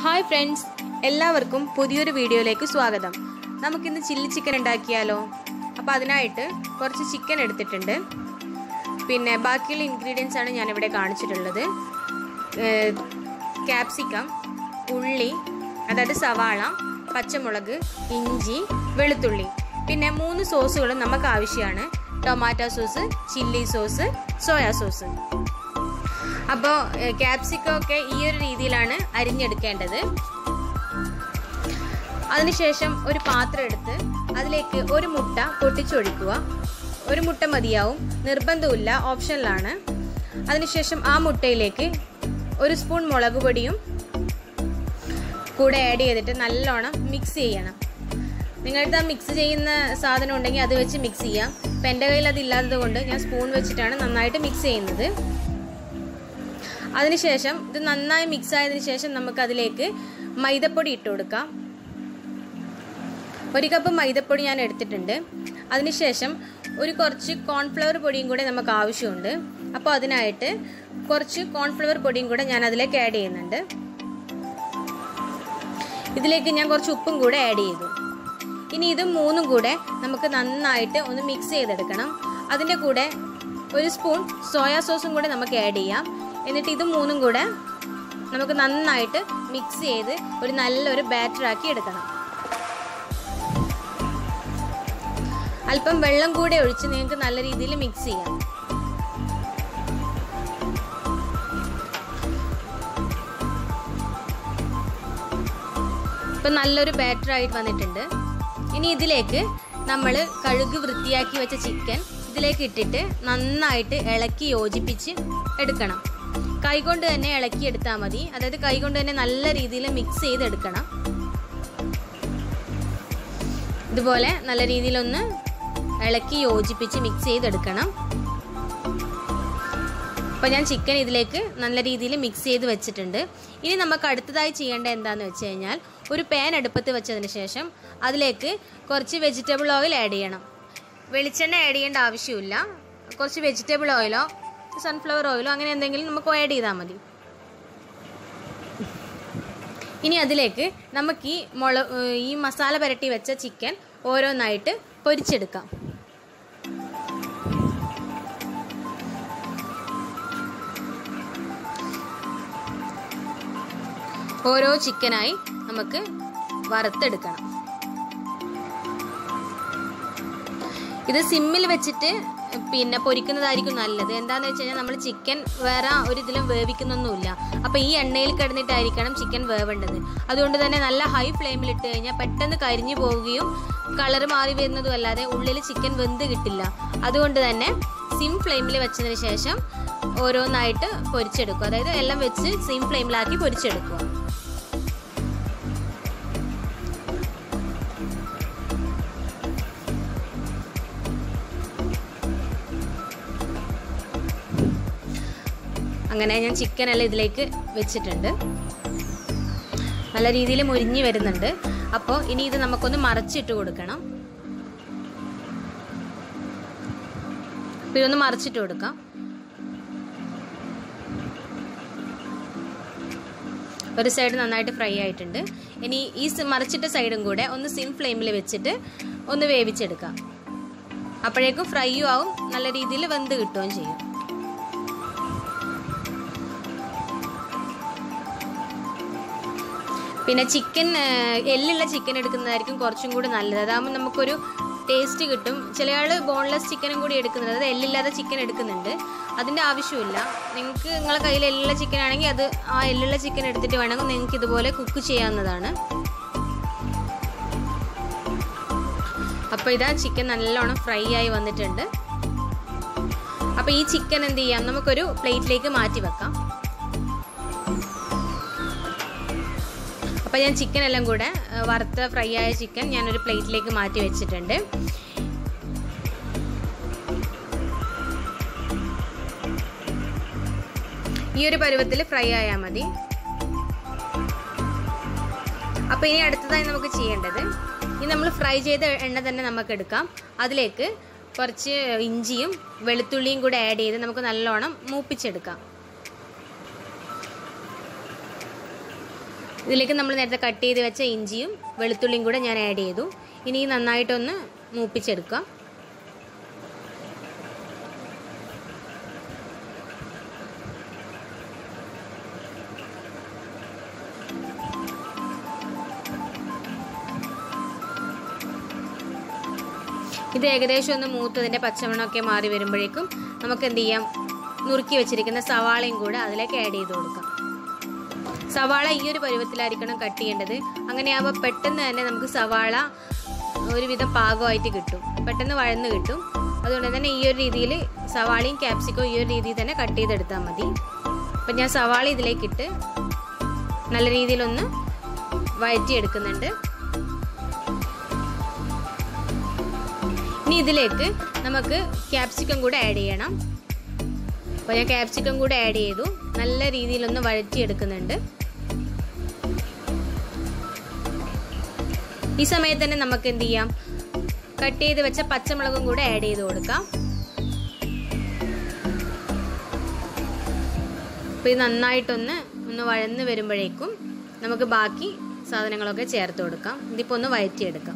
hi friends എല്ലാവർക്കും പുതിയൊരു വീഡിയോയിലേക്ക് സ്വാഗതം നമുക്കിന്ന് ചില്ലി ചിക്കൻ ഉണ്ടാക്കിയാലോ അപ്പോൾ അതിനായിട്ട് കുറച്ച് ചിക്കൻ എടുത്തിട്ടുണ്ട് പിന്നെ ബാക്കിയുള്ള ഇൻഗ്രീഡിയൻസ് ആണ് ഞാനിവിടെ കാണിച്ചിട്ടുള്ളത് ക്യാപ്സിക്കം ഉള്ളി അതായത് സവാള പച്ചമുളക് ഇഞ്ചി വെളുത്തുള്ളി പിന്നെ മൂന്ന് സോസുകളും നമുക്ക് ആവശ്യമാണ് tomato sauce chilli sauce soya sauce അപ്പോൾ ക്യാപ്സിക്കം ഒക്കെ ഈ ഒരു രീതിയിലാണ് അരിഞ്ഞെടുക്കേണ്ടത് അതിനുശേഷം ഒരു പാത്രം എടുത്ത് അതിലേക്ക് ഒരു മുട്ട പൊട്ടിച്ചൊഴിക്കുക ഒരു മുട്ട മതിയാവും നിർബന്ധമില്ല ഓപ്ഷനിലാണ് അതിനുശേഷം ആ മുട്ടയിലേക്ക് ഒരു സ്പൂൺ മുളക് പൊടിയും കൂടെ ആഡ് ചെയ്തിട്ട് നല്ലോണം മിക്സ് ചെയ്യണം നിങ്ങളുടെ മിക്സ് ചെയ്യുന്ന സാധനം ഉണ്ടെങ്കിൽ അത് വെച്ച് മിക്സ് ചെയ്യാം ഇപ്പം എൻ്റെ കയ്യിൽ അതില്ലാത്തത് കൊണ്ട് ഞാൻ സ്പൂൺ വെച്ചിട്ടാണ് നന്നായിട്ട് മിക്സ് ചെയ്യുന്നത് അതിനുശേഷം ഇത് നന്നായി മിക്സ് ആയതിനു ശേഷം നമുക്ക് അതിലേക്ക് മൈദപ്പൊടി ഇട്ട് കൊടുക്കാം ഒരു കപ്പ് മൈദപ്പൊടി ഞാൻ എടുത്തിട്ടുണ്ട് അതിനുശേഷം ഒരു കുറച്ച് കോൺഫ്ലവർ പൊടിയും കൂടെ നമുക്ക് ആവശ്യമുണ്ട് അപ്പോൾ അതിനായിട്ട് കുറച്ച് കോൺഫ്ലവർ പൊടിയും കൂടെ ഞാൻ അതിലേക്ക് ആഡ് ചെയ്യുന്നുണ്ട് ഇതിലേക്ക് ഞാൻ കുറച്ച് ഉപ്പും കൂടെ ആഡ് ചെയ്തു ഇനി ഇത് മൂന്നും കൂടെ നമുക്ക് നന്നായിട്ട് ഒന്ന് മിക്സ് ചെയ്തെടുക്കണം അതിൻ്റെ കൂടെ ഒരു സ്പൂൺ സോയാ സോസും കൂടെ നമുക്ക് ആഡ് ചെയ്യാം എന്നിട്ട് ഇത് മൂന്നും കൂടെ നമുക്ക് നന്നായിട്ട് മിക്സ് ചെയ്ത് ഒരു നല്ലൊരു ബാറ്റർ ആക്കി എടുക്കണം അല്പം വെള്ളം കൂടെ ഒഴിച്ച് നിങ്ങൾക്ക് നല്ല രീതിയിൽ മിക്സ് ചെയ്യാം ഇപ്പം നല്ലൊരു ബാറ്റർ ആയിട്ട് വന്നിട്ടുണ്ട് ഇനി ഇതിലേക്ക് നമ്മൾ കഴുകി വൃത്തിയാക്കി വെച്ച ചിക്കൻ ഇതിലേക്ക് ഇട്ടിട്ട് നന്നായിട്ട് ഇളക്കി യോജിപ്പിച്ച് എടുക്കണം കൈകൊണ്ട് തന്നെ ഇളക്കി എടുത്താൽ മതി അതായത് കൈകൊണ്ട് തന്നെ നല്ല രീതിയിൽ മിക്സ് ചെയ്തെടുക്കണം ഇതുപോലെ നല്ല രീതിയിലൊന്ന് ഇളക്കി യോജിപ്പിച്ച് മിക്സ് ചെയ്തെടുക്കണം അപ്പോൾ ഞാൻ ചിക്കൻ ഇതിലേക്ക് നല്ല രീതിയിൽ മിക്സ് ചെയ്ത് വെച്ചിട്ടുണ്ട് ഇനി നമുക്ക് അടുത്തതായി ചെയ്യേണ്ട എന്താണെന്ന് വെച്ച് കഴിഞ്ഞാൽ ഒരു പാൻ അടുപ്പത്ത് വെച്ചതിന് ശേഷം അതിലേക്ക് കുറച്ച് വെജിറ്റബിൾ ഓയിൽ ആഡ് ചെയ്യണം വെളിച്ചെണ്ണ ആഡ് ചെയ്യേണ്ട ആവശ്യമില്ല കുറച്ച് വെജിറ്റബിൾ ഓയിലോ സൺഫ്ലവർ ഓയിലോ അങ്ങനെ എന്തെങ്കിലും നമുക്ക് ആഡ് ചെയ്താൽ മതി ഇനി അതിലേക്ക് നമുക്ക് ഈ മുള ഈ മസാല പുരട്ടി വെച്ച ചിക്കൻ ഓരോന്നായിട്ട് പൊരിച്ചെടുക്കാം ഓരോ ചിക്കനായി നമുക്ക് വറുത്തെടുക്കണം ഇത് സിമ്മിൽ വെച്ചിട്ട് പിന്നെ പൊരിക്കുന്നതായിരിക്കും നല്ലത് എന്താണെന്ന് വെച്ച് കഴിഞ്ഞാൽ നമ്മൾ ചിക്കൻ വേറെ ഒരു ഇതിലും വേവിക്കുന്നൊന്നുമില്ല അപ്പോൾ ഈ എണ്ണയിൽ കിടന്നിട്ടായിരിക്കണം ചിക്കൻ വേവേണ്ടത് അതുകൊണ്ട് തന്നെ നല്ല ഹൈ ഫ്ലെയിമിൽ ഇട്ട് കഴിഞ്ഞാൽ പെട്ടെന്ന് കരിഞ്ഞു പോവുകയും കളർ മാറി വരുന്നതും അല്ലാതെ ഉള്ളിൽ ചിക്കൻ വെന്ത് കിട്ടില്ല അതുകൊണ്ട് തന്നെ സിം ഫ്ലെയിമിൽ വെച്ചതിന് ശേഷം ഓരോന്നായിട്ട് പൊരിച്ചെടുക്കുക അതായത് എല്ലാം വെച്ച് സിം ഫ്ലെയിമിലാക്കി പൊരിച്ചെടുക്കുക അങ്ങനെ ഞാൻ ചിക്കൻ എല്ലാം ഇതിലേക്ക് വെച്ചിട്ടുണ്ട് നല്ല രീതിയിൽ മുരിഞ്ഞ് വരുന്നുണ്ട് അപ്പോൾ ഇനി ഇത് നമുക്കൊന്ന് മറച്ചിട്ട് കൊടുക്കണം ഇതൊന്ന് മറിച്ചിട്ട് കൊടുക്കാം ഒരു സൈഡ് നന്നായിട്ട് ഫ്രൈ ആയിട്ടുണ്ട് ഇനി ഈ മറിച്ചിട്ട സൈഡും കൂടെ ഒന്ന് സിം ഫ്ലെയിമിൽ വെച്ചിട്ട് ഒന്ന് വേവിച്ചെടുക്കാം അപ്പോഴേക്കും ഫ്രൈയും ആവും നല്ല രീതിയിൽ വെന്ത് കിട്ടുകയും ചെയ്യും പിന്നെ ചിക്കൻ എല്ലുള്ള ചിക്കൻ എടുക്കുന്നതായിരിക്കും കുറച്ചും കൂടി നല്ലത് അതാകുമ്പോൾ നമുക്കൊരു ടേസ്റ്റ് കിട്ടും ചില ആൾ ബോൺലെസ് ചിക്കനും കൂടി എടുക്കുന്നുണ്ട് അതായത് എല്ലില്ലാതെ ചിക്കൻ എടുക്കുന്നുണ്ട് അതിൻ്റെ ആവശ്യമില്ല നിങ്ങൾക്ക് നിങ്ങളെ കയ്യിൽ എല്ലുള്ള ചിക്കൻ ആണെങ്കിൽ അത് ആ എല്ലുള്ള ചിക്കൻ എടുത്തിട്ട് വേണമെങ്കിൽ നിങ്ങൾക്ക് ഇതുപോലെ കുക്ക് ചെയ്യാവുന്നതാണ് അപ്പോൾ ഇതാ ചിക്കൻ നല്ലോണം ഫ്രൈ ആയി വന്നിട്ടുണ്ട് അപ്പോൾ ഈ ചിക്കൻ എന്ത് ചെയ്യാം നമുക്കൊരു പ്ലേറ്റിലേക്ക് മാറ്റി വെക്കാം അപ്പോൾ ഞാൻ ചിക്കൻ എല്ലാം കൂടെ വറുത്ത ഫ്രൈ ആയ ചിക്കൻ ഞാനൊരു പ്ലേറ്റിലേക്ക് മാറ്റി വെച്ചിട്ടുണ്ട് ഈ ഒരു പരുവത്തിൽ ഫ്രൈ ആയാൽ മതി അപ്പോൾ ഇനി അടുത്തതായി നമുക്ക് ചെയ്യേണ്ടത് ഇനി നമ്മൾ ഫ്രൈ ചെയ്ത എണ്ണ തന്നെ നമുക്ക് എടുക്കാം അതിലേക്ക് കുറച്ച് ഇഞ്ചിയും വെളുത്തുള്ളിയും കൂടെ ആഡ് ചെയ്ത് നമുക്ക് നല്ലോണം മൂപ്പിച്ചെടുക്കാം ഇതിലേക്ക് നമ്മൾ നേരത്തെ കട്ട് ചെയ്ത് വെച്ച ഇഞ്ചിയും വെളുത്തുള്ളിയും കൂടെ ഞാൻ ആഡ് ചെയ്തു ഇനി നന്നായിട്ടൊന്ന് മൂപ്പിച്ചെടുക്കാം ഇത് ഏകദേശം ഒന്ന് മൂത്തതിൻ്റെ പച്ചമണമൊക്കെ മാറി വരുമ്പോഴേക്കും നമുക്ക് എന്ത് ചെയ്യാം നുറുക്കി വെച്ചിരിക്കുന്ന സവാളയും കൂടെ അതിലേക്ക് ആഡ് ചെയ്ത് കൊടുക്കാം സവാള ഈ ഒരു പരുവത്തിലായിരിക്കണം കട്ട് ചെയ്യേണ്ടത് അങ്ങനെയാകുമ്പോൾ പെട്ടെന്ന് തന്നെ നമുക്ക് സവാള ഒരുവിധം പാകമായിട്ട് കിട്ടും പെട്ടെന്ന് വഴന്ന് കിട്ടും അതുകൊണ്ട് തന്നെ ഈ ഒരു രീതിയിൽ സവാളയും ക്യാപ്സിക്കോ ഈ ഒരു രീതിയിൽ തന്നെ കട്ട് ചെയ്തെടുത്താൽ മതി അപ്പം ഞാൻ സവാള ഇതിലേക്കിട്ട് നല്ല രീതിയിലൊന്ന് വഴറ്റിയെടുക്കുന്നുണ്ട് ഇനി ഇതിലേക്ക് നമുക്ക് ക്യാപ്സിക്കം കൂടെ ആഡ് ചെയ്യണം അപ്പോൾ ഞാൻ ക്യാപ്സിക്കം കൂടെ ആഡ് ചെയ്തു നല്ല രീതിയിലൊന്ന് വഴറ്റിയെടുക്കുന്നുണ്ട് ഈ സമയത്ത് തന്നെ നമുക്ക് എന്ത് ചെയ്യാം കട്ട് ചെയ്ത് വെച്ച പച്ചമുളകും കൂടെ ആഡ് ചെയ്ത് കൊടുക്കാം അപ്പോൾ ഇത് നന്നായിട്ടൊന്ന് ഒന്ന് വഴന്ന് വരുമ്പോഴേക്കും നമുക്ക് ബാക്കി സാധനങ്ങളൊക്കെ ചേർത്ത് കൊടുക്കാം ഇതിപ്പോൾ ഒന്ന് വഴറ്റിയെടുക്കാം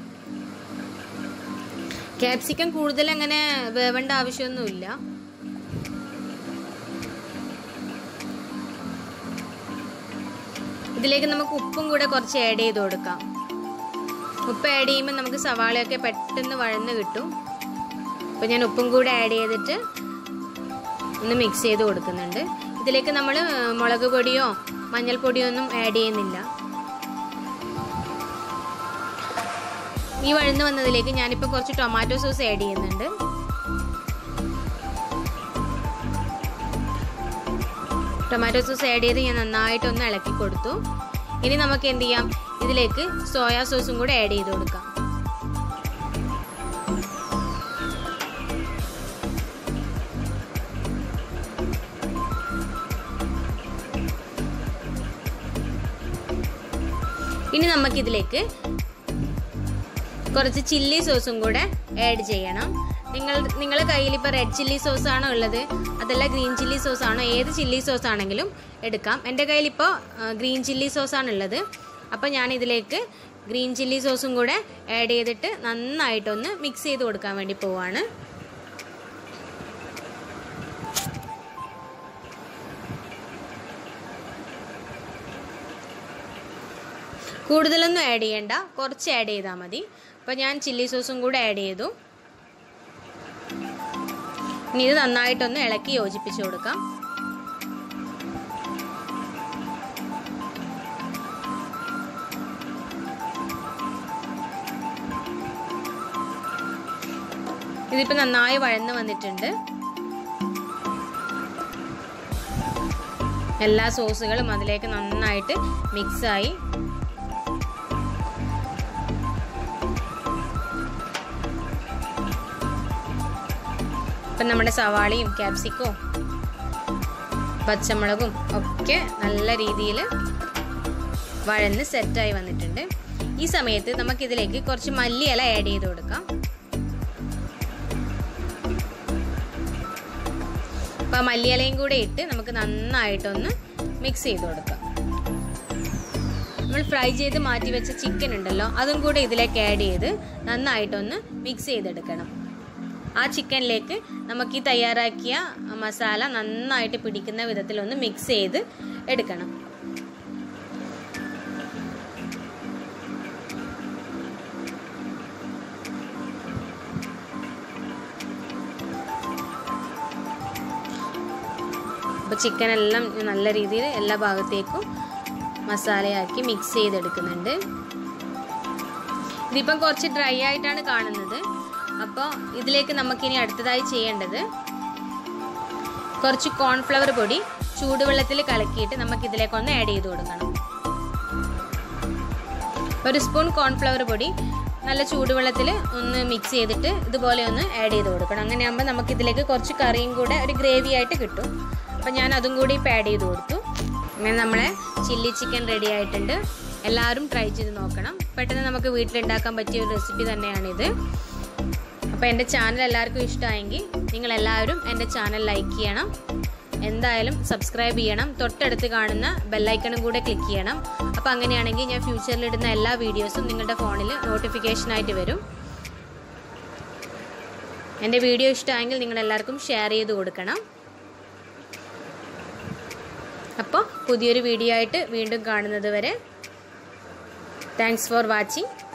ക്യാപ്സിക്കം കൂടുതൽ അങ്ങനെ വേവേണ്ട ആവശ്യമൊന്നുമില്ല ഇതിലേക്ക് നമുക്ക് ഉപ്പും കൂടെ കുറച്ച് ആഡ് ചെയ്ത് കൊടുക്കാം ഉപ്പ് ആഡ് ചെയ്യുമ്പോൾ നമുക്ക് സവാളയൊക്കെ പെട്ടെന്ന് വഴന്ന് കിട്ടും അപ്പോൾ ഞാൻ ഉപ്പും കൂടെ ആഡ് ചെയ്തിട്ട് ഒന്ന് മിക്സ് ചെയ്ത് കൊടുക്കുന്നുണ്ട് ഇതിലേക്ക് നമ്മൾ മുളക് പൊടിയോ മഞ്ഞൾപ്പൊടിയോ ഒന്നും ആഡ് ചെയ്യുന്നില്ല ഈ വഴന്ന് വന്നതിലേക്ക് ഞാനിപ്പോൾ കുറച്ച് ടൊമാറ്റോ സോസ് ആഡ് ചെയ്യുന്നുണ്ട് ടൊമാറ്റോ സോസ് ആഡ് ചെയ്ത് ഞാൻ നന്നായിട്ടൊന്ന് ഇളക്കി കൊടുത്തു ഇനി നമുക്ക് എന്ത് ചെയ്യാം ഇതിലേക്ക് സോയാ സോസും കൂടെ ആഡ് ചെയ്ത് കൊടുക്കാം ഇനി നമുക്കിതിലേക്ക് കുറച്ച് ചില്ലി സോസും കൂടെ ആഡ് ചെയ്യണം നിങ്ങൾ നിങ്ങളുടെ കയ്യിൽ ഇപ്പോൾ റെഡ് ചില്ലി സോസ് ആണോ ഉള്ളത് അതല്ല ഗ്രീൻ ചില്ലി സോസ് ആണോ ഏത് ചില്ലി സോസ് ആണെങ്കിലും എടുക്കാം എൻ്റെ കയ്യിൽ ഇപ്പോൾ ഗ്രീൻ ചില്ലി സോസ് ആണ് ഉള്ളത് അപ്പോൾ ഞാൻ ഇതിലേക്ക് ഗ്രീൻ ചില്ലി സോസും കൂടെ ആഡ് ചെയ്തിട്ട് നന്നായിട്ടൊന്ന് മിക്സ് ചെയ്ത് കൊടുക്കാൻ വേണ്ടി പോവാണ് കൂടുതലൊന്നും ആഡ് ചെയ്യണ്ട കുറച്ച് ആഡ് ചെയ്താൽ മതി അപ്പോൾ ഞാൻ ചില്ലി സോസും കൂടെ ആഡ് ചെയ്തു ഇനി ഇത് നന്നായിട്ടൊന്ന് ഇളക്കി യോജിപ്പിച്ച് കൊടുക്കാം ഇതിപ്പോൾ നന്നായി വഴന്ന് വന്നിട്ടുണ്ട് എല്ലാ സോസുകളും അതിലേക്ക് നന്നായിട്ട് മിക്സായി ഇപ്പം നമ്മുടെ സവാളയും ക്യാപ്സിക്കവും പച്ചമുളകും ഒക്കെ നല്ല രീതിയിൽ വഴന്ന് സെറ്റായി വന്നിട്ടുണ്ട് ഈ സമയത്ത് നമുക്കിതിലേക്ക് കുറച്ച് മല്ലിയില ആഡ് ചെയ്ത് കൊടുക്കാം അപ്പോൾ മല്ലിയിലയും കൂടെ ഇട്ട് നമുക്ക് നന്നായിട്ടൊന്ന് മിക്സ് ചെയ്ത് കൊടുക്കാം നമ്മൾ ഫ്രൈ ചെയ്ത് മാറ്റി വെച്ച ചിക്കൻ ഉണ്ടല്ലോ അതും കൂടെ ഇതിലേക്ക് ആഡ് ചെയ്ത് നന്നായിട്ടൊന്ന് മിക്സ് ചെയ്തെടുക്കണം ആ ചിക്കനിലേക്ക് നമുക്ക് ഈ തയ്യാറാക്കിയ മസാല നന്നായിട്ട് പിടിക്കുന്ന വിധത്തിലൊന്ന് മിക്സ് ചെയ്ത് എടുക്കണം അപ്പോൾ ചിക്കൻ എല്ലാം നല്ല രീതിയിൽ എല്ലാ ഭാഗത്തേക്കും മസാലയാക്കി മിക്സ് ചെയ്തെടുക്കുന്നുണ്ട് ഇതിപ്പം കുറച്ച് ഡ്രൈ ആയിട്ടാണ് കാണുന്നത് അപ്പോൾ ഇതിലേക്ക് നമുക്കിനി അടുത്തതായി ചെയ്യേണ്ടത് കുറച്ച് കോൺഫ്ലവർ പൊടി ചൂടുവെള്ളത്തിൽ കലക്കിയിട്ട് നമുക്ക് ഇതിലേക്കൊന്ന് ആഡ് ചെയ്ത് കൊടുക്കണം ഒരു സ്പൂൺ കോൺഫ്ലവർ പൊടി നല്ല ചൂടുവെള്ളത്തിൽ ഒന്ന് മിക്സ് ചെയ്തിട്ട് ഇതുപോലെ ഒന്ന് ആഡ് ചെയ്ത് കൊടുക്കണം അങ്ങനെയാകുമ്പോൾ നമുക്ക് ഇതിലേക്ക് കുറച്ച് കറിയും കൂടെ ഒരു ഗ്രേവി ആയിട്ട് കിട്ടും അപ്പോൾ ഞാൻ അതും കൂടി ഇപ്പോൾ ആഡ് ചെയ്ത് കൊടുത്തു അങ്ങനെ നമ്മളെ ചില്ലി ചിക്കൻ റെഡി ആയിട്ടുണ്ട് എല്ലാവരും ട്രൈ ചെയ്ത് നോക്കണം പെട്ടെന്ന് നമുക്ക് വീട്ടിലുണ്ടാക്കാൻ പറ്റിയ ഒരു റെസിപ്പി തന്നെയാണിത് അപ്പോൾ എൻ്റെ ചാനൽ എല്ലാവർക്കും ഇഷ്ടമായെങ്കിൽ നിങ്ങൾ എല്ലാവരും എൻ്റെ ചാനൽ ലൈക്ക് ചെയ്യണം എന്തായാലും സബ്സ്ക്രൈബ് ചെയ്യണം തൊട്ടടുത്ത് കാണുന്ന ബെല്ലൈക്കണും കൂടെ ക്ലിക്ക് ചെയ്യണം അപ്പോൾ അങ്ങനെയാണെങ്കിൽ ഞാൻ ഫ്യൂച്ചറിൽ ഇടുന്ന എല്ലാ വീഡിയോസും നിങ്ങളുടെ ഫോണിൽ നോട്ടിഫിക്കേഷനായിട്ട് വരും എൻ്റെ വീഡിയോ ഇഷ്ടമായെങ്കിൽ നിങ്ങൾ എല്ലാവർക്കും ഷെയർ ചെയ്ത് കൊടുക്കണം അപ്പോൾ പുതിയൊരു വീഡിയോ ആയിട്ട് വീണ്ടും കാണുന്നത് വരെ താങ്ക്സ് ഫോർ വാച്ചിങ്